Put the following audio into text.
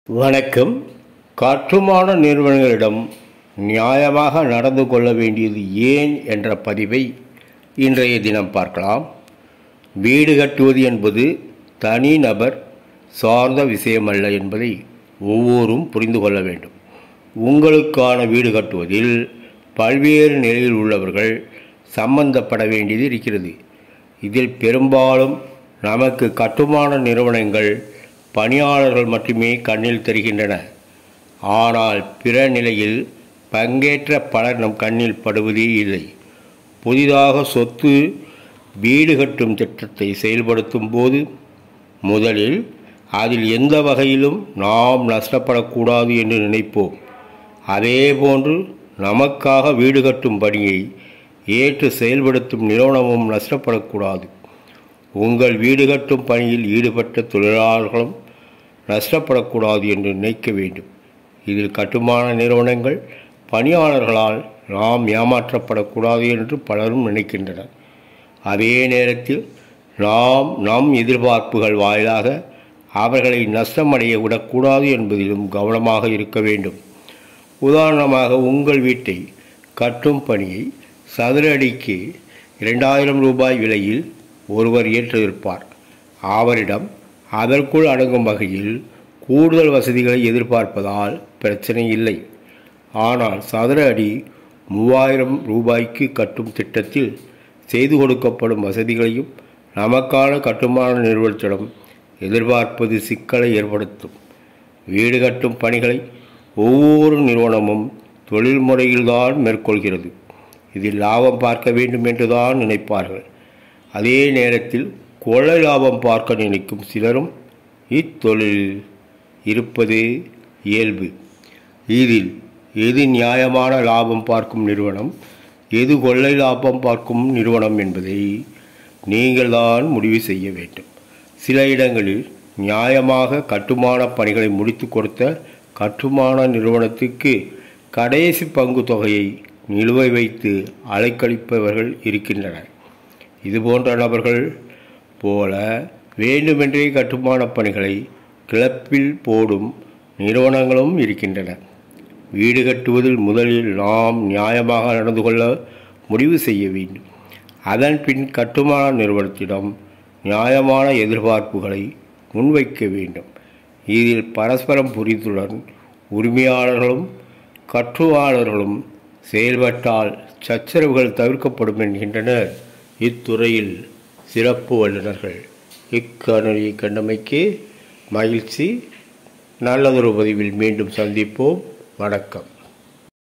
வணக்கம் கட்டுமான நிறுவனங்களிடம் நியாயமாக நடந்து கொள்ள வேண்டியது ஏன் என்ற பதிவை இன்றைய தினம் பார்க்கலாம் வீடு கட்டுவது என்பது தனிநபர் சார்ந்த விஷயமல்ல என்பதை ஒவ்வொரும் புரிந்து கொள்ள வேண்டும் உங்களுக்கான வீடு கட்டுவதில் பல்வேறு நிலையில் உள்ளவர்கள் சம்பந்தப்பட வேண்டியது இருக்கிறது இதில் பெரும்பாலும் நமக்கு கட்டுமான நிறுவனங்கள் பணியாளர்கள் மட்டுமே கண்ணில் தெரிகின்றன ஆனால் பிற நிலையில் பங்கேற்ற பலர் நம் கண்ணில் படுவதே இல்லை புதிதாக சொத்து வீடு கட்டும் திட்டத்தை செயல்படுத்தும் போது முதலில் அதில் எந்த வகையிலும் நாம் நஷ்டப்படக்கூடாது என்று நினைப்போம் அதேபோன்று நமக்காக வீடு கட்டும் பணியை ஏற்று செயல்படுத்தும் நிறுவனமும் நஷ்டப்படக்கூடாது உங்கள் வீடு கட்டும் பணியில் ஈடுபட்ட தொழிலாளர்களும் நஷ்டப்படக்கூடாது என்று நினைக்க வேண்டும் இதில் கட்டுமான நிறுவனங்கள் பணியாளர்களால் நாம் ஏமாற்றப்படக்கூடாது என்று பலரும் நினைக்கின்றனர் அதே நேரத்தில் நாம் நம் எதிர்பார்ப்புகள் வாயிலாக அவர்களை நஷ்டமடைய விடக்கூடாது என்பதிலும் கவனமாக இருக்க வேண்டும் உதாரணமாக உங்கள் வீட்டை கட்டும் பணியை சதுர அடிக்கு இரண்டாயிரம் ரூபாய் விலையில் ஒருவர் ஏற்றிருப்பார் அவரிடம் அதற்குள் அடங்கும் வகையில் கூடுதல் வசதிகளை எதிர்பார்ப்பதால் பிரச்சனை இல்லை ஆனால் சதுர அடி மூவாயிரம் ரூபாய்க்கு கட்டும் திட்டத்தில் செய்து கொடுக்கப்படும் வசதிகளையும் நமக்கான கட்டுமான நிறுவனத்திடம் எதிர்பார்ப்பது சிக்கலை ஏற்படுத்தும் வீடு கட்டும் பணிகளை ஒவ்வொரு நிறுவனமும் தொழில் முறையில்தான் மேற்கொள்கிறது இதில் லாபம் பார்க்க வேண்டும் என்றுதான் நினைப்பார்கள் அதே நேரத்தில் கொள்ளை லாபம் பார்க்க நினைக்கும் சிலரும் இத்தொழிலில் இருப்பது இயல்பு இதில் எது நியாயமான லாபம் பார்க்கும் நிறுவனம் எது கொள்ளை லாபம் பார்க்கும் நிறுவனம் என்பதை நீங்கள்தான் முடிவு செய்ய வேண்டும் சில இடங்களில் நியாயமாக கட்டுமான பணிகளை முடித்து கொடுத்த கட்டுமான நிறுவனத்துக்கு கடைசி பங்கு தொகையை நிலுவை வைத்து அலைக்கழிப்பவர்கள் இருக்கின்றனர் இதுபோன்ற நபர்கள் போல வேண்டுமென்றே கட்டுமான பணிகளை கிளப்பில் போடும் நிறுவனங்களும் இருக்கின்றன வீடு கட்டுவதில் முதலில் நாம் நியாயமாக நடந்து கொள்ள முடிவு செய்ய வேண்டும் அதன் பின் கட்டுமான நிறுவனத்திடம் நியாயமான எதிர்பார்ப்புகளை முன்வைக்க வேண்டும் இதில் பரஸ்பரம் புரிந்துடன் உரிமையாளர்களும் கற்றுவாளர்களும் செயல்பட்டால் சச்சரவுகள் தவிர்க்கப்படும் என்கின்றனர் இத்துறையில் சிறப்பு வல்லுநர்கள் இக்காணொலியை கண்டமைக்கு மகிழ்ச்சி நல்லதொரு பதிவில் மீண்டும் சந்திப்போம் வணக்கம்